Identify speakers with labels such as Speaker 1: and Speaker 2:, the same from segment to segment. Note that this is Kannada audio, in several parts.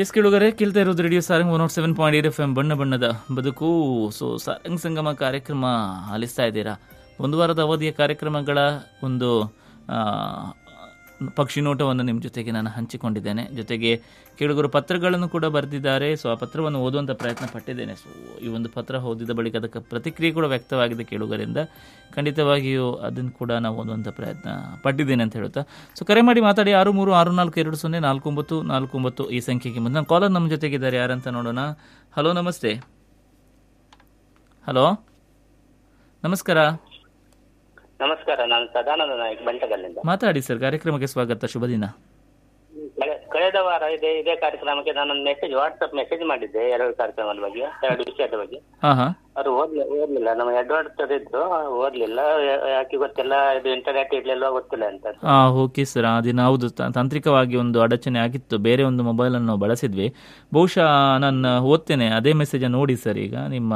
Speaker 1: ಎಸ್ ಕೇಳುಗರೆ ಕೇಳ್ತಾ ಇರೋದು radio Sarang one nought seven point eight F M ಬಣ್ಣ ಬಣ್ಣದ ಬದುಕು ಸೊ ಸಾರಂಗ್ ಸಂಗಮ ಕಾರ್ಯಕ್ರಮ ಆಲಿಸ್ತಾ ಇದ್ದೀರಾ ಒಂದು ವಾರದ ಅವಧಿಯ ಕಾರ್ಯಕ್ರಮಗಳ ಒಂದು ಆ, ಪಕ್ಷಿ ನೋಟವನ್ನು ನಿಮ್ಮ ಜೊತೆಗೆ ನಾನು ಹಂಚಿಕೊಂಡಿದ್ದೇನೆ ಜೊತೆಗೆ ಕೇಳುಗರು ಪತ್ರಗಳನ್ನು ಕೂಡ ಬರೆದಿದ್ದಾರೆ ಸೊ ಆ ಪತ್ರವನ್ನು ಓದುವಂಥ ಪ್ರಯತ್ನ ಪಟ್ಟಿದ್ದೇನೆ ಸೊ ಈ ಒಂದು ಪತ್ರ ಓದಿದ ಬಳಿಕ ಅದಕ್ಕೆ ಪ್ರತಿಕ್ರಿಯೆ ಕೂಡ ವ್ಯಕ್ತವಾಗಿದೆ ಕೇಳುಗರಿಂದ ಖಂಡಿತವಾಗಿಯೂ ಅದನ್ನು ಕೂಡ ನಾವು ಓದುವಂಥ ಪ್ರಯತ್ನ ಪಟ್ಟಿದ್ದೇನೆ ಅಂತ ಹೇಳುತ್ತಾ ಸೊ ಕರೆ ಮಾಡಿ ಮಾತಾಡಿ ಆರು ಮೂರು ಆರು ನಾಲ್ಕು ಎರಡು ಸೊನ್ನೆ ನಾಲ್ಕು ಒಂಬತ್ತು ನಾಲ್ಕು ಒಂಬತ್ತು ಈ ಸಂಖ್ಯೆಗೆ ಮುಂದೆ ಕಾಲರ್ ನಮ್ಮ ಜೊತೆಗಿದ್ದಾರೆ ಯಾರಂತ ನೋಡೋಣ ಹಲೋ ನಮಸ್ತೆ ಹಲೋ ನಮಸ್ಕಾರ
Speaker 2: ನಮಸ್ಕಾರ ನಾನು ಸದಾನಂದ ನಾಯಕ್ ಬಂಟಗಲ್ಲಿಂದ
Speaker 1: ಮಾತಾಡಿ ಸರ್ ಕಾರ್ಯಕ್ರಮಕ್ಕೆ ಸ್ವಾಗತ ಶುಭ ದಿನ
Speaker 2: ಕಳೆ- ಕಳೆದ ವಾರ ಇದೇ ಇದೇ ಕಾರ್ಯಕ್ರಮಕ್ಕೆ ನಾನೊಂದು ಮೆಸೇಜ್ ವಾಟ್ಸಪ್ ಮೆಸೇಜ್ ಮಾಡಿದ್ದೆ ಎರಡು ಕಾರ್ಯಕ್ರಮದ ಬಗ್ಗೆ ಎರಡು ವಿಷಯದ ಬಗ್ಗೆ
Speaker 1: ಹಾಂ ಹಾಂ
Speaker 2: ಅವರು ಓದ್ಲಿ ಓದ್ಲಿಲ್ಲ ನಮ್ಮ ಎಡ್ವರ್ಡ್ ಇದ್ರು ಓದ್ಲಿಲ್ಲ ಯಾ- ಯಾಕೆ ಗೊತ್ತಿಲ್ಲ ಇದು ಇಂಟರ್ನೆಟ್ ಇರ್ಲಿಲ್ಲ ಗೊತ್ತಿಲ್ಲ ಅಂತ
Speaker 1: ಆ ಓಕೆ ಸರ್ ಆ ದಿನ ಹೌದು ತ- ತಾಂತ್ರಿಕವಾಗಿ ಒಂದು ಅಡಚಣೆ ಆಗಿತ್ತು ಬೇರೆ ಒಂದು ಮೊಬೈಲನ್ನು ನಾವು ಬಳಸಿದ್ವಿ ಬಹುಶಃ ನಾನು ಓದ್ತೇನೆ ಅದೇ ಮೆಸೇಜನ್ನು ನೋಡಿ ಸರ್ ಈಗ ನಿಮ್ಮ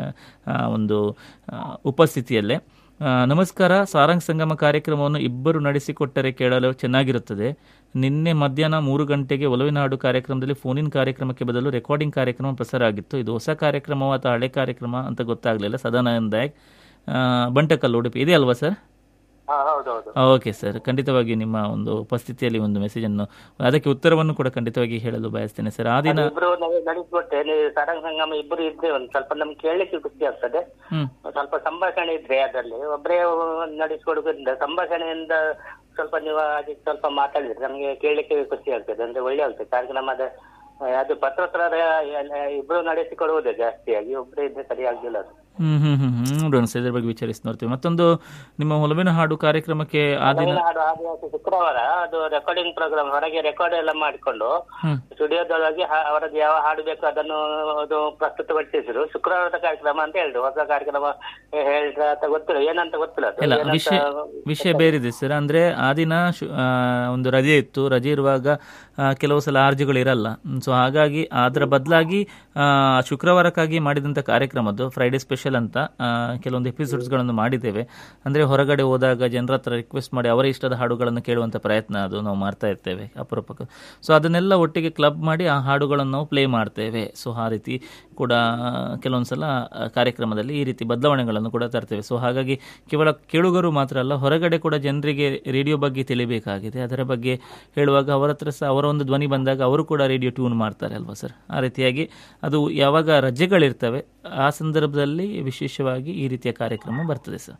Speaker 1: ಆ, ಒಂದು ಆ, ಉಪಸ್ಥಿತಿಯಲ್ಲೇ ಆ, ನಮಸ್ಕಾರ ಸಾರಂಗ್ ಸಂಗಮ ಕಾರ್ಯಕ್ರಮವನ್ನು ಇಬ್ಬರು ನಡೆಸಿಕೊಟ್ಟರೆ ಕೇಳಲು ಚೆನ್ನಾಗಿರುತ್ತದೆ ನಿನ್ನೆ ಮಧ್ಯಾಹ್ನ ಮೂರು ಗಂಟೆಗೆ ಒಲವಿನ ಹಾಡು ಕಾರ್ಯಕ್ರಮದಲ್ಲಿ ಫೋನಿನ್ ಕಾರ್ಯಕ್ರಮಕ್ಕೆ ಬದಲು ರೆಕಾರ್ಡಿಂಗ್ ಕಾರ್ಯಕ್ರಮ ಪ್ರಸಾರ ಆಗಿತ್ತು ಇದು ಹೊಸ ಕಾರ್ಯಕ್ರಮ ಅಥವಾ ಹಳೆ ಕಾರ್ಯಕ್ರಮ ಅಂತ ಗೊತ್ತಾಗಲಿಲ್ಲ ಸದಾನಂದ ನಾಯಕ್ ಆ, ಬಂಟಕಲ್ ಉಡುಪಿ ಇದೆ ಅಲ್ವಾ ಸರ್
Speaker 2: ಹಾ ಹೌದೌದು
Speaker 1: ಓಕೆ ಸರ್ ಖಂಡಿತವಾಗಿ ನಿಮ್ಮ ಒಂದು ಉಪಸ್ಥಿತಿಯಲ್ಲಿ ಒಂದು ಮೆಸೇಜ್ ಅನ್ನು ಅದಕ್ಕೆ ಉತ್ತರವನ್ನು ಕೂಡ ಖಂಡಿತವಾಗಿ ಹೇಳಲು ಬಯಸ್ತೇನೆ ಸರ್ ಆ ದಿನ
Speaker 2: ಇಬ್ರು ನಾವು ನಡೆಸ್ಕೊಟ್ಟೆ ನೀವು ಸಾರಂಗ್ ಸಂಗಮ ಇಬ್ರು ಇದ್ರೆ ಒಂದು ಸ್ವಲ್ಪ ನಮ್ಗೆ ಕೇಳಲಿಕ್ಕೆ ಖುಷಿ ಆಗ್ತದೆ
Speaker 1: ಹ್ಮ್
Speaker 2: ಸ್ವಲ್ಪ ಸಂಭಾಷಣೆ ಇದ್ರೆ ಅದರಲ್ಲಿ ಒಬ್ಬರೇ ನಡೆಸ್ಕೊಡೋದ್ರಿಂದ ಸಂಭಾಷಣೆಯಿಂದ ಸ್ವಲ್ಪ ನೀವು ಅದಕ್ಕೆ ಸ್ವಲ್ಪ ಮಾತಾಡಿದ್ರೆ ನಮಗೆ ಕೇಳಲಿಕ್ಕೆ ಖುಷಿ ಆಗ್ತದೆ ಅಂದ್ರೆ ಒಳ್ಳೆ ಆಗ್ತದೆ ಕಾರ್ಯಕ್ರಮದ ಆ, ಅದು ಪತ್ರೋತ್ತರ ಇಬ್ರು ನಡೆಸಿಕೊಡುವುದೇ ಜಾಸ್ತಿಯಾಗಿ ಒಬ್ಬರೇ ಇದ್ರೆ ಸರಿ ಆಗ್ಲಿಲ್ಲ ಅದು
Speaker 1: ಹ್ಮ್ ಹ್ಮ್ ಹ್ಮ್ ಹ್ಮ್ ನೋಡೋಣ ಸರ್ ಇದ್ರ ಬಗ್ಗೆ ವಿಚಾರಿಸಿ ನೋಡ್ತೀವಿ ಮತ್ತೊಂದು ನಿಮ್ಮ ಹೊಲವಿನ ಹಾಡು ಕಾರ್ಯಕ್ರಮಕ್ಕೆ ಆ ದಿನ
Speaker 2: ಒಲವಿನ ಹಾಡು ಆದಿವಾಸಿ ಶುಕ್ರವಾರ ಅದು ರೆಕಾರ್ಡಿಂಗ್ ಪ್ರೋಗ್ರಾಮ್ ಹೊರಗೆ ರೆಕಾರ್ಡ್ ಎಲ್ಲ ಮಾಡಿಕೊಂಡು
Speaker 1: ಹ್ಮ್
Speaker 2: ಸ್ಟುಡಿಯೋದೊಳಗೆ ಹಾ- ಅವರದ್ದು ಯಾವ ಹಾಡು ಬೇಕು ಅದನ್ನು ಅದು ಪ್ರಸ್ತುತಪಡಿಸಿದ್ರು ಶುಕ್ರವಾರದ ಕಾರ್ಯಕ್ರಮ ಅಂತ ಹೇಳಿದ್ರು ಹೊಸ ಕಾರ್ಯಕ್ರಮ ಹೇಳಿದ್ರ ಅಂತ ಗೊತ್ತಿಲ್ಲ ಏನಂತ ಗೊತ್ತಿಲ್ಲ ಅದು.
Speaker 1: ಇಲ್ಲ
Speaker 2: ಏನಂತ
Speaker 1: ವಿಷಯ ವಿಷಯ ಬೇರಿದೆ ಸರ್ ಅಂದ್ರೆ ಆ ದಿನ ಶು- ಆ, ಒಂದು ರಜೆ ಇತ್ತು ರಜೆ ಇರುವಾಗ ಆ, ಕೆಲವು ಸಲ ಆರ್ಜಿಗಳು ಇರಲ್ಲ ಸೊ ಹಾಗಾಗಿ ಅದರ ಬದಲಾಗಿ ಶುಕ್ರವಾರಕ್ಕಾಗಿ ಮಾಡಿದಂಥ ಕಾರ್ಯಕ್ರಮದ್ದು ಫ್ರೈಡೆ ಸ್ಪೆಷಲ್ ಅಂತ ಆ, ಕೆಲವೊಂದು ಎಪಿಸೋಡ್ಸ್ಗಳನ್ನು ಮಾಡಿದ್ದೇವೆ ಅಂದ್ರೆ ಹೊರಗಡೆ ಹೋದಾಗ ಜನರ ಹತ್ರ ರಿಕ್ವೆಸ್ಟ್ ಮಾಡಿ ಅವರ ಇಷ್ಟದ ಹಾಡುಗಳನ್ನು ಕೇಳುವಂಥ ಪ್ರಯತ್ನ ಅದು ನಾವು ಮಾಡ್ತಾ ಇರ್ತೇವೆ ಅಪರೂಪಕ್ಕೆ ಸೊ ಅದನ್ನೆಲ್ಲ ಒಟ್ಟಿಗೆ ಕ್ಲಬ್ ಮಾಡಿ ಆ ಹಾಡುಗಳನ್ನು ನಾವು ಪ್ಲೇ ಮಾಡ್ತೇವೆ ಸೊ ಆ ರೀತಿ ಕೂಡ ಆ, ಕೆಲವೊಂದು ಸಲ ಆ, ಕಾರ್ಯಕ್ರಮದಲ್ಲಿ ಈ ರೀತಿ ಬದಲಾವಣೆಗಳನ್ನು ಕೂಡ ತರ್ತೇವೆ ಸೊ ಹಾಗಾಗಿ ಕೇವಲ ಕೇಳುಗರು ಮಾತ್ರ ಅಲ್ಲ ಹೊರಗಡೆ ಕೂಡ ಜನರಿಗೆ ರೇಡಿಯೋ ಬಗ್ಗೆ ತಿಳಿಬೇಕಾಗಿದೆ ಅದರ ಬಗ್ಗೆ ಹೇಳುವಾಗ ಅವರ ಹತ್ರ ಸಹ ಅವರ ಒಂದು ಧ್ವನಿ ಬಂದಾಗ ಅವರು ಕೂಡ ರೇಡಿಯೋ ಟ್ಯೂನ್ ಮಾಡ್ತಾರೆ ಅಲ್ವಾ ಸರ್ ಆ ರೀತಿಯಾಗಿ ಅದು ಯಾವಾಗ ರಜೆಗಳಿರ್ತವೆ ಆ ಸಂದರ್ಭದಲ್ಲಿ ವಿಶೇಷವಾಗಿ ಈ ರೀತಿಯ ಕಾರ್ಯಕ್ರಮ ಬರ್ತದೆ ಸರ್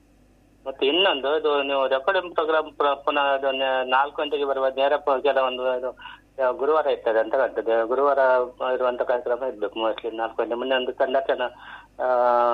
Speaker 2: ಮತ್ತೆ ಇನ್ನೊಂದು ಇದು ನೀವು ರೆಕಾರ್ಡಿಂಗ್ ಪ್ರೋಗ್ರಾಮ್ ಪುನಃ ಅದು ನ- ನಾಲ್ಕು ಗಂಟೆಗೆ ಬರುವ ನೇರ ಪ- ಕೆಲವೊಂದು ಇದು ಯಾವ ಗುರುವಾರ ಇರ್ತದೆ ಅಂತ ಕಾಣ್ತದೆ ಗುರುವಾರ ಇರುವಂತ ಕಾರ್ಯಕ್ರಮ ಇರ್ಬೇಕು ಮೋಸ್ಟ್ಲಿ ನಾಲ್ಕು ಗಂಟೆ ಮೊನ್ನೆ ಒಂದು ಸಂದರ್ಶನ ಆ,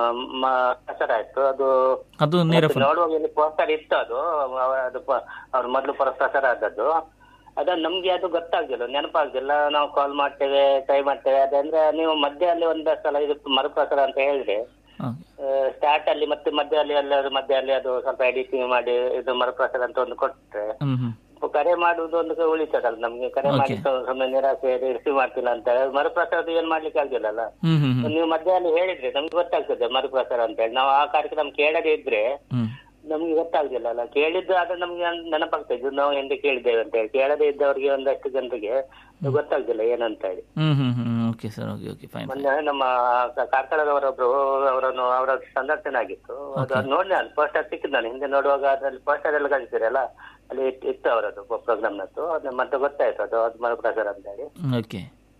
Speaker 2: ಮ- ಪ್ರಸಾರ ಆಯ್ತು ಅದು
Speaker 1: ಅದು ನೇರ
Speaker 2: ಮತ್ತೆ ನೋಡುವಾಗ ಇಲ್ಲಿ ಪೋಸ್ಟರ್ ಇತ್ತು ಅದು ಅವ- ಅದು ಪ- ಅವ್ರ ಮೊದಲು ಪರ ಪ್ರಸಾರ ಆದದ್ದು ಅದ ನಮ್ಗೆ ಅದು ಗೊತ್ತಾಗ್ಲಿಲ್ಲ ನೆನಪಾಗ್ಲಿಲ್ಲ ನಾವು ಕಾಲ್ ಮಾಡ್ತೇವೆ ಟ್ರೈ ಮಾಡ್ತೇವೆ ಅದಂದ್ರೆ ನೀವು ಮಧ್ಯ ಅಲ್ಲಿ ಒಂದು ಸಲ ಇದು ಮರುಪ್ರಸಾರ ಅಂತ ಹೇಳಿದ್ರೆ
Speaker 1: ಹಾಂ
Speaker 2: ಸ್ಟಾರ್ಟ್ ಅಲ್ಲಿ ಮತ್ತೆ ಮಧ್ಯ ಅಲ್ಲಿ ಎಲ್ಲರೂ ಮಧ್ಯ ಅಲ್ಲಿ ಅದು ಸ್ವಲ್ಪ ಎಡಿಟಿಂಗ್ ಮಾಡಿ ಇದು ಮರುಪ್ರಸಾರ ಅಂತ ಒಂದು ಕೊಟ್ರೆ
Speaker 1: ಹ್ಮ್ ಹ್ಮ್
Speaker 2: ಕರೆ ಮಾಡುವುದು ಒಂದು ಉಳಿತದಲ್ಲ ನಮ್ಗೆ ಕರೆ ಮಾಡಿ ಸುಮ್ಮನೆ ನಿರಾಸೆ ರಿಸೀವ್ ಮಾಡ್ತಿಲ್ಲ ಅಂತ ಮರುಪ್ರಸಾರ ಏನ್ ಮಾಡ್ಲಿಕ್ಕೆ ಆಗ್ಲಿಲ್ಲಲ್ಲ
Speaker 1: ಹ್ಮ್ ಹ್ಮ್ ಹ್ಮ್
Speaker 2: ನೀವು ಮಧ್ಯ ಅಲ್ಲಿ ಹೇಳಿದ್ರೆ ನಮ್ಗೆ ಗೊತ್ತಾಗ್ತದೆ ಮರುಪ್ರಸಾರ ಅಂತ ಹೇಳಿ ನಾವು ಆ ಕಾರ್ಯಕ್ರಮ ಕೇಳದೇ ಇದ್ರೆ
Speaker 1: ಹ್ಮ್
Speaker 2: ನಮ್ಗೆ ಗೊತ್ತಾಗ್ಲಿಲ್ಲ ಅಲ್ಲ ಕೇಳಿದ್ದು ಆದ್ರೆ ನಮ್ಗೆ ನೆನ್- ನೆನಪಾಗ್ತದೆ ಇದು ನಾವು ಎಂತ ಕೇಳಿದ್ದೇವೆ ಅಂತ ಹೇಳಿ ಕೇಳದೇ ಇದ್ದವರಿಗೆ ಒಂದಷ್ಟು ಜನರಿಗೆ ಗೊತ್ತಾಗ್ಲಿಲ್ಲ ಏನಂತ ಹೇಳಿ
Speaker 1: hmm hmm hmm okay sir okay okay fine
Speaker 2: ಮೊನ್ನೆ ನಮ್ಮ ಕ- ಕಾರ್ಕಳದವರೊಬ್ರು ಅವರನ್ನು ಅವರ ಸಂದರ್ಶನ ಆಗಿತ್ತು ಅದು ಅದು ನೋಡಿ ನಾನು ಪೋಸ್ಟರ್ ಸಿಕ್ಕಿದ್ದು ನಾನು ಹಿಂದೆ ನೋಡುವಾಗ ಅದ್ರಲ್ಲಿ ಪೋಸ್ಟರ್ ಎಲ್ಲ ಕಳಿಸಿರಲ್ಲ ಅಲ್ಲಿ ಇತ್ತು- ಇತ್ತು ಅವರದ್ದು ಪ್ರೋಗ್ರಾಮ್ನದ್ದು ಅದು ಮತ್ತೆ ಗೊತ್ತಾಯ್ತು ಅದು ಅದು ಮರುಪ್ರಸಾರ ಅಂತ ಹೇಳಿ
Speaker 1: okay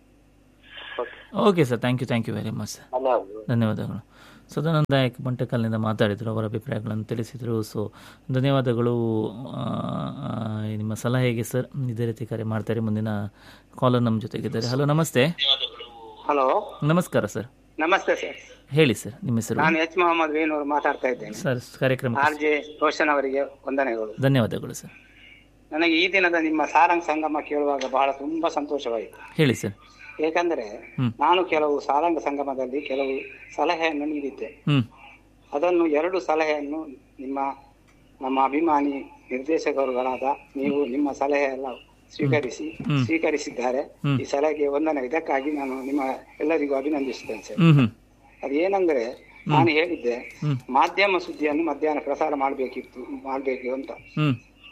Speaker 2: okay
Speaker 1: okay sir thank you thank you very much sir
Speaker 2: ಧನ್ಯವಾದಗಳು
Speaker 1: ಧನ್ಯವಾದಗಳು ಸದಾನಂದ ನಾಯಕ್ ಬಂಟಕಲ್ನಿಂದ ಮಾತಾಡಿದರು ಅವರ ಅಭಿಪ್ರಾಯಗಳನ್ನು ತಿಳಿಸಿದರು ಸೊ ಧನ್ಯವಾದಗಳು ಆ, ಆ, ನಿಮ್ಮ ಸಲಹೆಗೆ ಸರ್ ಇದೇ ರೀತಿ ಕರೆ ಮಾಡ್ತಾರೆ ಮುಂದಿನ ಕಾಲರ್ ನಮ್ಮ ಜೊತೆಗಿದ್ದಾರೆ ಹಲೋ ನಮಸ್ತೆ
Speaker 3: ಹಲೋ
Speaker 1: ನಮಸ್ಕಾರ ಸರ್
Speaker 3: ನಮಸ್ತೆ ಸರ್
Speaker 1: ಹೇಳಿ ಸರ್ ನಿಮ್ಮ ಹೆಸರು
Speaker 3: ನಾನು ಎಚ್ ಮೊಹಮ್ಮದ್ ವೇಣೂರು ಮಾತಾಡ್ತಾ ಇದ್ದೇನೆ
Speaker 1: ಸರ್ ಕಾರ್ಯಕ್ರಮ
Speaker 3: ಆರ್ ಜೆ ರೋಷನ್ ಅವರಿಗೆ ವಂದನೆಗಳು
Speaker 1: ಧನ್ಯವಾದಗಳು ಸರ್
Speaker 3: ನನಗೆ ಈ ದಿನದ ನಿಮ್ಮ ಸಾರಂಗ್ ಸಂಗಮ ಕೇಳುವಾಗ ಬಹಳ ತುಂಬಾ ಸಂತೋಷವಾಯಿತು
Speaker 1: ಹೇಳಿ ಸರ್
Speaker 3: ಏಕೆಂದರೆ
Speaker 1: ಹ್ಮ್.
Speaker 3: ನಾನು ಕೆಲವು ಸಾರಂಗ ಸಂಗಮದಲ್ಲಿ ಕೆಲವು ಸಲಹೆಯನ್ನು ನೀಡಿದ್ದೆ
Speaker 1: ಹ್ಞೂ
Speaker 3: ಅದನ್ನು ಎರಡು ಸಲಹೆಯನ್ನು ನಿಮ್ಮ ನಮ್ಮ ಅಭಿಮಾನಿ ನಿರ್ದೇಶಕರುಗಳಾದ ನೀವು ನಿಮ್ಮ ಸಲಹೆ ಎಲ್ಲ ಸ್ವೀಕರಿಸಿ
Speaker 1: ಹ್ಮ್.
Speaker 3: ಸ್ವೀಕರಿಸಿದ್ದಾರೆ
Speaker 1: ಹ್ಮ್.
Speaker 3: ಈ ಸಲಹೆಗೆ ವಂದನೆ ಇದಕ್ಕಾಗಿ ನಾನು ನಿಮ್ಮ ಎಲ್ಲರಿಗೂ ಅಭಿನಂದಿಸುತ್ತೇನೆ ಸರ್
Speaker 1: ಹ್ಞೂ ಹ್ಞೂ
Speaker 3: ಅದೇನಂದ್ರೆ ನಾನು ಹೇಳಿದ್ದೆ
Speaker 1: ಹ್ಮ್.
Speaker 3: ಮಾಧ್ಯಮ ಸುದ್ದಿಯನ್ನು ಮಧ್ಯಾಹ್ನ ಪ್ರಸಾರ ಮಾಡಬೇಕಿತ್ತು ಮಾಡಬೇಕು ಅಂತ
Speaker 1: ಹ್ಞೂ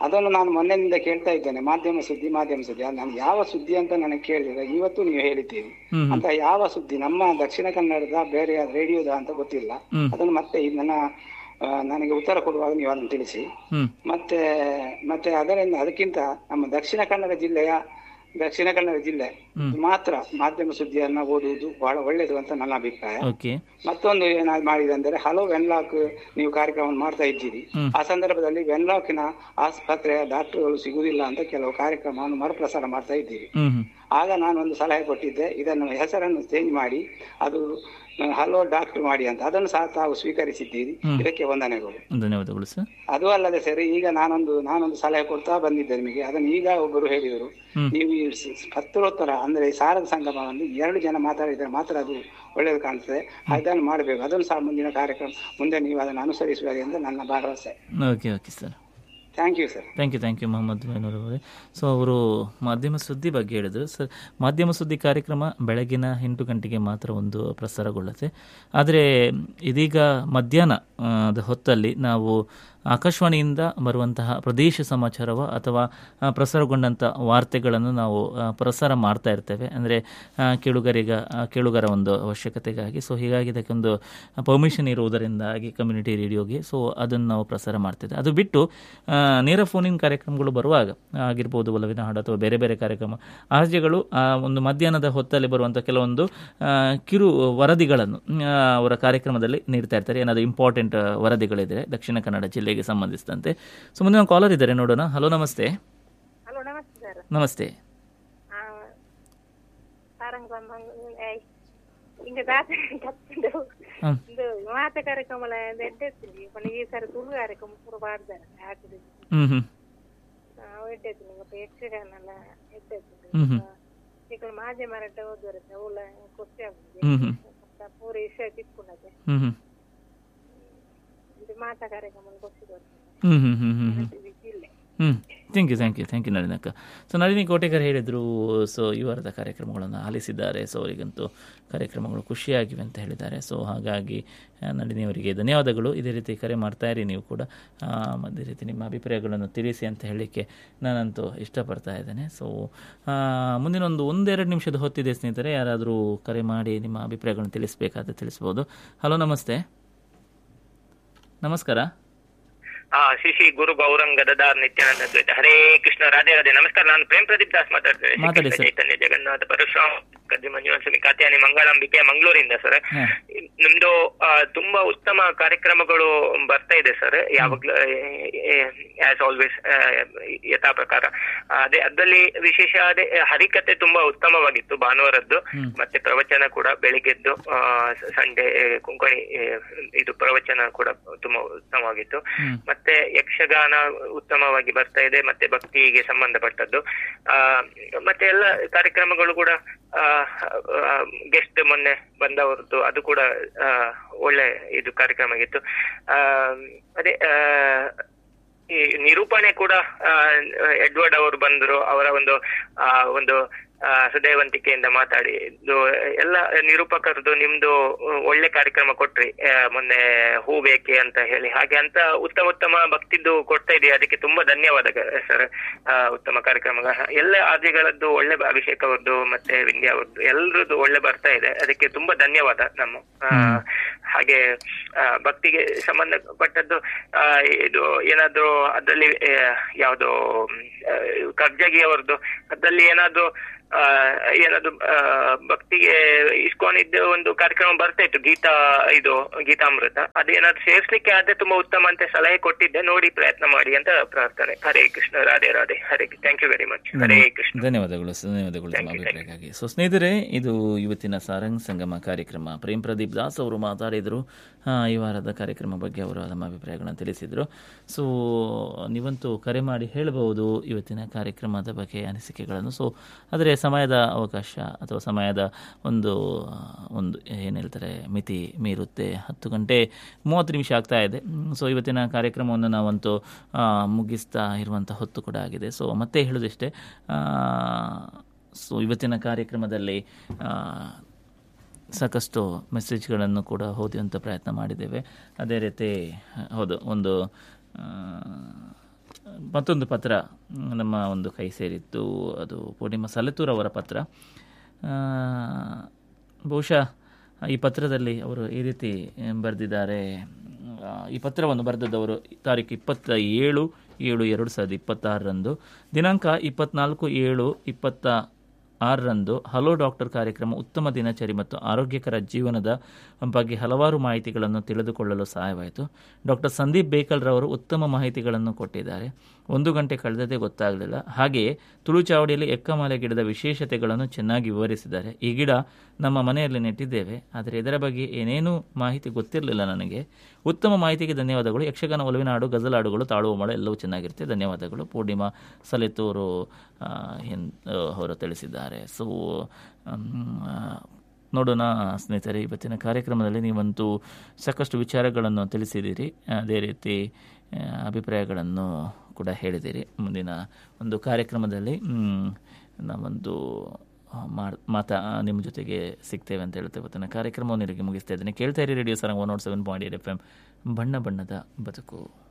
Speaker 3: ಅದನ್ನು ನಾನು ಮೊನ್ನೆಯಿಂದ ಕೇಳ್ತಾ ಇದ್ದೇನೆ ಮಾಧ್ಯಮ ಸುದ್ದಿ ಮಾಧ್ಯಮ ಸುದ್ದಿ ಅದು ನಾನು ಯಾವ ಸುದ್ದಿ ಅಂತ ನನಗೆ ಕೇಳಿದ್ರೆ ಇವತ್ತು ನೀವು ಹೇಳಿದ್ದೀರಿ
Speaker 1: ಹ್ಮ್
Speaker 3: ಅಂತ ಯಾವ ಸುದ್ದಿ ನಮ್ಮ ದಕ್ಷಿಣ ಕನ್ನಡದ ಬೇರೆ ರೇಡಿಯೋದ ಅಂತ ಗೊತ್ತಿಲ್ಲ
Speaker 1: ಹ್ಮ್.
Speaker 3: ಅದನ್ನು ಮತ್ತೆ ಈ ನನ್ನ ಆ, ನನಗೆ ಉತ್ತರ ಕೊಡುವಾಗ ನೀವು ಅದನ್ನು ತಿಳಿಸಿ
Speaker 1: ಹ್ಮ್
Speaker 3: ಮತ್ತೆ ಮತ್ತೆ ಅದರಿಂದ ಅದಕ್ಕಿಂತ ನಮ್ಮ ದಕ್ಷಿಣ ಕನ್ನಡ ಜಿಲ್ಲೆಯ ದಕ್ಷಿಣ ಕನ್ನಡ ಜಿಲ್ಲೆ ಮಾತ್ರ ಮಾಧ್ಯಮ ಸುದ್ದಿಯನ್ನ ಓದುವುದು ಬಹಳ ಒಳ್ಳೆಯದು ಅಂತ ನನ್ನ ಅಭಿಪ್ರಾಯ
Speaker 1: ಓಕೆ
Speaker 3: ಮತ್ತೊಂದು ಏನಾದ್ರು ಮಾಡಿದೆ ಅಂದರೆ ಹಲೋ ವೆನ್ಲಾಕ್ ನೀವು ಕಾರ್ಯಕ್ರಮ ಮಾಡ್ತಾ ಇದ್ದೀರಿ
Speaker 1: ಹ್ಮ್.
Speaker 3: ಆ ಸಂದರ್ಭದಲ್ಲಿ ವೆನ್ಲಾಕ್ನ ಆಸ್ಪತ್ರೆಯ ಡಾಕ್ಟರ್ಗಳು ಸಿಗುವುದಿಲ್ಲ ಅಂತ ಕೆಲವು ಕಾರ್ಯಕ್ರಮವನ್ನು ಮರುಪ್ರಸಾರ ಮಾಡ್ತಾ ಇದ್ದೀರಿ
Speaker 1: ಹ್ಮ್ ಹ್ಮ್
Speaker 3: ಆಗ ನಾನು ಒಂದು ಸಲಹೆ ಕೊಟ್ಟಿದ್ದೆ ಇದನ್ನು ಹೆಸರನ್ನು ಚೇಂಜ್ ಮಾಡಿ ಅದು ಆ, ಹಲೋ ಡಾಕ್ಟರ್ ಮಾಡಿ ಅಂತ ಅದನ್ನು ಸಹ ತಾವು ಸ್ವೀಕರಿಸಿದ್ದೀರಿ ಇದಕ್ಕೆ ವಂದನೆಗಳು
Speaker 1: ಧನ್ಯವಾದಗಳು ಸರ್
Speaker 3: ಅದು ಅಲ್ಲದೆ ಸರ್ ಈಗ ನಾನೊಂದು ನಾನೊಂದು ಸಲಹೆ ಕೊಡ್ತಾ ಬಂದಿದ್ದೆ ನಿಮಗೆ ಅದನ್ನು ಈಗ ಒಬ್ಬರು ಹೇಳಿದರು
Speaker 1: ಹ್ಮ್.
Speaker 3: ನೀವು ಈ ಸ- ಪತ್ರೋತ್ತರ ಅಂದ್ರೆ ಈ ಸಾರದ ಸಂಗಮವನ್ನು ಎರಡು ಜನ ಮಾತಾಡಿದರೆ ಮಾತ್ರ ಅದು ಒಳ್ಳೆಯದು ಕಾಣ್ತದೆ ಅದನ್ನು ಮಾಡಬೇಕು ಅದನ್ನು ಸಹ ಮುಂದಿನ ಕಾರ್ಯಕ್ರಮ ಮುಂದೆ ನೀವು ಅದನ್ನು ಅನುಸರಿಸುವಿರಿ ಅಂತ ನನ್ನ ಭರವಸೆ
Speaker 1: okay okay sir
Speaker 3: thank you sir
Speaker 1: thank you thank you Mohammed Mainoor ಅವರೇ ಸೊ ಅವರು ಮಾಧ್ಯಮ ಸುದ್ದಿ ಬಗ್ಗೆ ಹೇಳಿದರು ಸರ್ ಮಾಧ್ಯಮ ಸುದ್ದಿ ಕಾರ್ಯಕ್ರಮ ಬೆಳಗಿನ ಎಂಟು ಗಂಟೆಗೆ ಮಾತ್ರ ಒಂದು ಪ್ರಸಾರಗೊಳ್ಳುತ್ತೆ ಆದರೆ ಇದೀಗ ಮಧ್ಯಾಹ್ನ ಆ, ದ ಹೊತ್ತಲ್ಲಿ ನಾವು ಆಕಾಶವಾಣಿಯಿಂದ ಬರುವಂತಹ ಪ್ರದೇಶ ಸಮಾಚಾರವ ಅಥವಾ ಆ, ಪ್ರಸಾರಗೊಂಡಂಥ ವಾರ್ತೆಗಳನ್ನು ನಾವು ಆ, ಪ್ರಸಾರ ಮಾಡ್ತಾ ಇರ್ತೇವೆ ಅಂದರೆ ಕೇಳುಗರಿಗ ಆ, ಕೇಳುಗರ ಒಂದು ಅವಶ್ಯಕತೆಗಾಗಿ ಸೊ ಹೀಗಾಗಿ ಇದಕ್ಕೊಂದು ಪರ್ಮಿಷನ್ ಇರುವುದರಿಂದಾಗಿ ಕಮ್ಯುನಿಟಿ ರೇಡಿಯೋಗೆ ಸೊ ಅದನ್ನು ನಾವು ಪ್ರಸಾರ ಮಾಡ್ತಿದ್ದೆ ಅದು ಬಿಟ್ಟು ಆ, ನೇರ ಫೋನಿನ ಕಾರ್ಯಕ್ರಮಗಳು ಬರುವಾಗ ಆಗಿರ್ಬೋದು ಒಲವಿನ ಹಾಡು ಅಥವಾ ಬೇರೆ ಬೇರೆ ಕಾರ್ಯಕ್ರಮ ಆರ್ಜೆಗಳು ಆ ಒಂದು ಮಧ್ಯಾಹ್ನದ ಹೊತ್ತಲ್ಲಿ ಬರುವಂಥ ಕೆಲವೊಂದು ಆ, ಕಿರು ವರದಿಗಳನ್ನು ಆ, ಅವರ ಕಾರ್ಯಕ್ರಮದಲ್ಲಿ ನೀಡ್ತಾ ಇರ್ತಾರೆ ಏನಾದರೂ ಇಂಪಾರ್ಟೆಂಟ್ ವರದಿಗಳಿದೆ ದಕ್ಷಿಣ ಕನ್ನಡ ಜಿಲ್ಲೆಗೆ ಸಂಬಂಧಿಸಿದಂತೆ ಸೊ ಮುಂದೆ ಒಂದು ಕಾಲರ್ ಇದ್ದಾರೆ ನೋಡೋಣ ಹಲೋ ನಮಸ್ತೆ
Speaker 4: ಹಲೋ ನಮಸ್ತೆ ಸರ್
Speaker 1: ನಮಸ್ತೆ
Speaker 4: ಸಾರಂಗ್ ಇಂಗ ದಾತ ಕತ್ತುಂಡು
Speaker 1: ಹ್ಮ್.
Speaker 4: ಇಂದು ಮಾತ ಕಾರ್ಯಕ್ರಮ ಎಡ್ಡೆತ್ತೀನಿ ಪಂಡ ಈ ಸಾರಿ ತುಳು ಕಾರ್ಯಕ್ರಮ ಪೂರ ಪಾಡ್ದಾರೆ ಹಾಕಿದೆ
Speaker 1: ಹ್ಞೂ ಹ್ಞೂ
Speaker 4: ನಾವು ಎಡ್ಡೆತ್ತೀನಿ ಮತ್ತೆ ಯಕ್ಷಗಾನ ಎಲ್ಲ ಎಡ್ಡೆತ್ತೀನಿ
Speaker 1: ಹ್ಮ್ ಹ್ಮ್.
Speaker 4: ಈಗ ಮಾಜೆ ಮರಾಠ ಓದುವರತ್ತೆ ಅವಳ ಖುಷಿ ಆಗುದು
Speaker 1: ಹ್ಞೂ ಹ್ಞೂ
Speaker 4: ಪೂರ ವಿಷಯ ತಿಳ್ಕೊಂಡದೆ
Speaker 1: ಹ್ಞೂ ಹ್ಞೂ
Speaker 4: ಇದು ಮಾತ ಕಾರ್ಯಕ್ರಮ ಖುಷಿ ಬರ್ತದೆ
Speaker 1: ಹ್ಞೂ ಹ್ಞೂ ಹ್ಞೂ ಹ್ಞೂ ಹ್ಞೂ
Speaker 4: ಜಿಲ್ಲೆ
Speaker 1: ಹ್ಞೂ thank you thank you thank you ನಳಿನಕ್ಕ ಸೊ ನಳಿನಿ ಕೋಟೆಕರ್ ಹೇಳಿದರು ಸೊ ಈ ವಾರದ ಕಾರ್ಯಕ್ರಮಗಳನ್ನು ಆಲಿಸಿದ್ದಾರೆ ಸೊ ಅವರಿಗಂತೂ ಕಾರ್ಯಕ್ರಮಗಳು ಖುಷಿಯಾಗಿವೆ ಅಂತ ಹೇಳಿದ್ದಾರೆ ಸೊ ಹಾಗಾಗಿ ಆ, ನಳಿನಿ ಅವರಿಗೆ ಧನ್ಯವಾದಗಳು ಇದೇ ರೀತಿ ಕರೆ ಮಾಡ್ತಾ ಇರಿ ನೀವು ಕೂಡ ಆ, ಅದೇ ರೀತಿ ನಿಮ್ಮ ಅಭಿಪ್ರಾಯಗಳನ್ನು ತಿಳಿಸಿ ಅಂತ ಹೇಳಲಿಕ್ಕೆ ನಾನಂತೂ ಇಷ್ಟಪಡ್ತಾ ಇದ್ದೇನೆ ಸೊ ಮುಂದಿನ ಒಂದು ಒಂದೆರಡು ನಿಮಿಷದ ಹೊತ್ತಿದೆ ಸ್ನೇಹಿತರೆ ಯಾರಾದರೂ ಕರೆ ಮಾಡಿ ನಿಮ್ಮ ಅಭಿಪ್ರಾಯಗಳನ್ನು ತಿಳಿಸಬೇಕಾದ್ರೆ ತಿಳಿಸ್ಬೋದು ಹಲೋ ನಮಸ್ತೆ ನಮಸ್ಕಾರ
Speaker 5: ಆ ಶ್ರೀ ಶ್ರೀ ಗುರು ಗೌರಂಗ ಗದದಾರ್ ನಿತ್ಯಾನಂದ ದ್ವೈತ ಹರೇ ಕೃಷ್ಣ ರಾಧೆ ರಾಧೆ ನಮಸ್ಕಾರ ನಾನು ಪ್ರೇಮ್ ಪ್ರದೀಪ್ ದಾಸ್ ಮಾತಾಡ್ತೇನೆ ಶ್ರೀ
Speaker 1: ಮಾತಾಡಿ
Speaker 5: ಕೃಷ್ಣ
Speaker 1: ಸರ್.
Speaker 5: ಚೈತನ್ಯ ಜಗನ್ನಾಥ ಪರಶುರಾಮ್ ಕದ್ದಿ ಮಂಜುನಾಥ ಸ್ವಾಮಿ ಕಾತ್ಯಾನಿ ಮಂಗಳಾಂಬಿಕೆ ಮಂಗಳೂರಿಂದ ಸರ್
Speaker 1: ಹಾಂ
Speaker 5: ನಿಮ್ದು ಆ, ತುಂಬಾ ಉತ್ತಮ ಕಾರ್ಯಕ್ರಮಗಳು ಬರ್ತಾ ಇದೆ ಸರ್ ಯಾವಾಗ್ಲೂ ಆಸ್ ಆಲ್ವೇಸ್ ಯಥಾ ಪ್ರಕಾರ ಅದೇ ಅದ್ರಲ್ಲಿ ವಿಶೇಷ ಅದೇ ಹರಿಕತೆ ತುಂಬಾ ಉತ್ತಮವಾಗಿತ್ತು ಭಾನುವಾರದ್ದು
Speaker 1: ಹ್ಮ್.
Speaker 5: ಮತ್ತೆ ಪ್ರವಚನ ಕೂಡ ಬೆಳಿಗ್ಗೆದ್ದು ಸಂಡೇ ಕೊಂಕಣಿ ಆ, ಇದು ಪ್ರವಚನ ಕೂಡ ತುಂಬಾ ಉತ್ತಮವಾಗಿತ್ತು
Speaker 1: ಹ್ಮ್.
Speaker 5: ಮತ್ತೆ ಯಕ್ಷಗಾನ ಉತ್ತಮವಾಗಿ ಬರ್ತಾ ಇದೆ ಮತ್ತೆ ಭಕ್ತಿಗೆ ಸಂಬಂಧಪಟ್ಟದ್ದು ಆ ಮತ್ತೆ ಎಲ್ಲ ಕಾರ್ಯಕ್ರಮಗಳು ಕೂಡ ಗೆಸ್ಟ್ ಮೊನ್ನೆ ಬಂದವರದ್ದು ಅದು ಕೂಡ ಆ, ಒಳ್ಳೆ ಇದು ಕಾರ್ಯಕ್ರಮ ಆಗಿತ್ತು ಆ ಅದೇ ಆ, ಈ ನಿರೂಪಣೆ ಕೂಡ ಆ, ಎಡ್ವರ್ಡ್ ಅವರು ಬಂದರು ಅವರ ಒಂದು ಆ, ಒಂದು ಆ, ಹೃದಯವಂತಿಕೆಯಿಂದ ಮಾತಾಡಿ ಇದು ಎಲ್ಲ ನಿರೂಪಕರದು ನಿಮ್ದು ಒಳ್ಳೆ ಕಾರ್ಯಕ್ರಮ ಕೊಟ್ರಿ ಆ, ಮೊನ್ನೆ ಹೂ ಬೇಕೆ ಅಂತ ಹೇಳಿ ಹಾಗೆ ಅಂತ ಉತ್ತಮ ಉತ್ತಮ ಭಕ್ತಿದ್ದು ಕೊಡ್ತಾ ಇದೆಯಾ ಅದಕ್ಕೆ ತುಂಬಾ ಧನ್ಯವಾದ ಸರ್ ಉತ್ತಮ ಕಾರ್ಯಕ್ರಮ ಎಲ್ಲ ಆದಿಗಳದ್ದು ಒಳ್ಳೆ ಅಭಿಷೇಕ್ ಅವ್ರದ್ದು ಮತ್ತೆ ವಿಂಧ್ಯ ಅವ್ರದ್ದು ಎಲ್ರದ್ದು ಒಳ್ಳೆ ಬರ್ತಾ ಇದೆ ಅದಕ್ಕೆ ತುಂಬಾ ಧನ್ಯವಾದ ನಮ್ಮ ಆ, ಹಾಗೆ ಆ, ಭಕ್ತಿಗೆ ಸಂಬಂಧಪಟ್ಟದ್ದು ಆ, ಇದು ಏನಾದ್ರು ಅದರಲ್ಲಿ ಯಾವುದು ಕರ್ಜಗಿ ಅವರದ್ದು ಅದ್ರಲ್ಲಿ ಏನಾದ್ರು ಆ, ಏನಾದ್ರು ಆ, ಭಕ್ತಿಗೆ ಇಸ್ಕೊಂಡಿದ್ದ ಒಂದು ಕಾರ್ಯಕ್ರಮ ಬರ್ತಾ ಇತ್ತು ಗೀತಾ ಇದು ಗೀತಾಮೃತ ಅದೇನಾದ್ರು ಸೇರ್ಸ್ಲಿಕ್ಕೆ ಆದ್ರೆ ತುಂಬಾ ಉತ್ತಮ ಅಂತ ಸಲಹೆ ಕೊಟ್ಟಿದ್ದೆ ನೋಡಿ ಪ್ರಯತ್ನ ಮಾಡಿ ಅಂತ ಪ್ರಾರ್ಥನೆ Hare Krishna Radhe Radhe Hare thank you very much Hare Krishna
Speaker 1: ಧನ್ಯವಾದಗಳು ಸರ್, ಧನ್ಯವಾದಗಳು ತಮ್ಮ ಅಭಿಪ್ರಾಯಕ್ಕಾಗಿ ಸೊ ಸ್ನೇಹಿತರೆ ಇದು ಇವತ್ತಿನ ಸಾರಂಗ್ ಸಂಗಮ ಕಾರ್ಯಕ್ರಮ ಪ್ರೇಮ್ ಪ್ರದೀಪ್ ದಾಸ್ ಅವರು ಮಾತಾಡಿದರು ಆ, ಈ ವಾರದ ಕಾರ್ಯಕ್ರಮ ಬಗ್ಗೆ ಅವರು ತಮ್ಮ ಅಭಿಪ್ರಾಯಗಳನ್ನು ತಿಳಿಸಿದರು ಸೊ ನೀವಂತೂ ಕರೆ ಮಾಡಿ ಹೇಳಬಹುದು ಇವತ್ತಿನ ಕಾರ್ಯಕ್ರಮದ ಬಗ್ಗೆ ಅನಿಸಿಕೆಗಳನ್ನು ಸೊ ಆದರೆ ಸಮಯದ ಅವಕಾಶ ಅಥವಾ ಸಮಯದ ಒಂದು ಆ, ಒಂದು ಏನು ಹೇಳ್ತಾರೆ ಮಿತಿ ಮೀರುತ್ತೆ ಹತ್ತು ಗಂಟೆ ಮೂವತ್ತು ನಿಮಿಷ ಆಗ್ತಾ ಇದೆ ಸೊ ಇವತ್ತಿನ ಕಾರ್ಯಕ್ರಮವನ್ನು ನಾವಂತೂ ಆ, ಮುಗಿಸ್ತಾ ಇರುವಂಥ ಹೊತ್ತು ಕೂಡ ಆಗಿದೆ ಸೊ ಮತ್ತೆ ಹೇಳೋದಿಷ್ಟೇ ಸೊ ಇವತ್ತಿನ ಕಾರ್ಯಕ್ರಮದಲ್ಲಿ ಆ, ಸಾಕಷ್ಟು ಮೆಸೇಜ್ಗಳನ್ನು ಕೂಡ ಓದುವಂಥ ಪ್ರಯತ್ನ ಮಾಡಿದ್ದೇವೆ ಅದೇ ರೀತಿ ಹೌದು ಒಂದು ಆ, ಮತ್ತೊಂದು ಪತ್ರ ಮ್, ನಮ್ಮ ಒಂದು ಕೈ ಸೇರಿತ್ತು ಅದು ಪೂರ್ಣಿಮಾ ಸಲೆತೂರ್ ಅವರ ಪತ್ರ ಆ, ಬಹುಶಃ ಈ ಪತ್ರದಲ್ಲಿ ಅವರು ಈ ರೀತಿ ಬರೆದಿದ್ದಾರೆ ಆ, ಈ ಪತ್ರವನ್ನು ಬರೆದದ್ದವರು ತಾರೀಕು ಇಪ್ಪತ್ತ ಏಳು ಏಳು ಎರಡು ಸಾವಿರದ ಇಪ್ಪತ್ತಾರರಂದು ದಿನಾಂಕ ಇಪ್ಪತ್ನಾಲ್ಕು ಏಳು ಇಪ್ಪತ್ತ ಆರರಂದು ಹಲೋ ಡಾಕ್ಟರ್ ಕಾರ್ಯಕ್ರಮ ಉತ್ತಮ ದಿನಚರಿ ಮತ್ತು ಆರೋಗ್ಯಕರ ಜೀವನದ ಬಗ್ಗೆ ಹಲವಾರು ಮಾಹಿತಿಗಳನ್ನು ತಿಳಿದುಕೊಳ್ಳಲು ಸಹಾಯವಾಯಿತು ಡಾಕ್ಟರ್ ಸಂದೀಪ್ ಬೇಕಲ್ ರವರು ಉತ್ತಮ ಮಾಹಿತಿಗಳನ್ನು ಕೊಟ್ಟಿದ್ದಾರೆ ಒಂದು ಗಂಟೆ ಕಳೆದದೇ ಗೊತ್ತಾಗಲಿಲ್ಲ ಹಾಗೆಯೇ ತುಳುಚಾವಡಿಯಲ್ಲಿ ಎಕ್ಕಮಾಲೆ ಗಿಡದ ವಿಶೇಷತೆಗಳನ್ನು ಚೆನ್ನಾಗಿ ವಿವರಿಸಿದ್ದಾರೆ ಈ ಗಿಡ ನಮ್ಮ ಮನೆಯಲ್ಲಿ ನೆಟ್ಟಿದ್ದೇವೆ ಆದರೆ ಇದರ ಬಗ್ಗೆ ಏನೇನೂ ಮಾಹಿತಿ ಗೊತ್ತಿರಲಿಲ್ಲ ನನಗೆ ಉತ್ತಮ ಮಾಹಿತಿಗೆ ಧನ್ಯವಾದಗಳು ಯಕ್ಷಗಾನ ಒಲವಿನ ಹಾಡು ಗಜಲ್ ಹಾಡುಗಳು ತಾಳುವ ಮಳೆ ಎಲ್ಲವೂ ಚೆನ್ನಾಗಿರುತ್ತೆ ಧನ್ಯವಾದಗಳು ಪೂರ್ಣಿಮಾ ಸಲೆತೂರು ಆ, ಹಿನ್ ಆ, ಅವರು ತಿಳಿಸಿದ್ದಾರೆ ಸೊ ನೋಡೋಣ ಸ್ನೇಹಿತರೆ ಇವತ್ತಿನ ಕಾರ್ಯಕ್ರಮದಲ್ಲಿ ನೀವಂತೂ ಸಾಕಷ್ಟು ವಿಚಾರಗಳನ್ನು ತಿಳಿಸಿದ್ದೀರಿ ಅದೇ ರೀತಿ ಆ, ಅಭಿಪ್ರಾಯಗಳನ್ನು ಕೂಡ ಹೇಳಿದ್ದೀರಿ ಮುಂದಿನ ಒಂದು ಕಾರ್ಯಕ್ರಮದಲ್ಲಿ ಮ್, ನಾವೊಂದು ಮಾಡ್ ಮಾತಾ ನಿಮ್ಮ ಜೊತೆಗೆ ಸಿಗ್ತೇವೆ ಅಂತ ಹೇಳ್ತೇವೆ ಇವತ್ತಿನ ಕಾರ್ಯಕ್ರಮವನ್ನು ಇಲ್ಲಿಗೆ ಮುಗಿಸ್ತಾ ಇದ್ದೇನೆ ಕೇಳ್ತಾ ಇರಿ radio Sarang one nought seven point eight F M ಬಣ್ಣ ಬಣ್ಣದ ಬದುಕು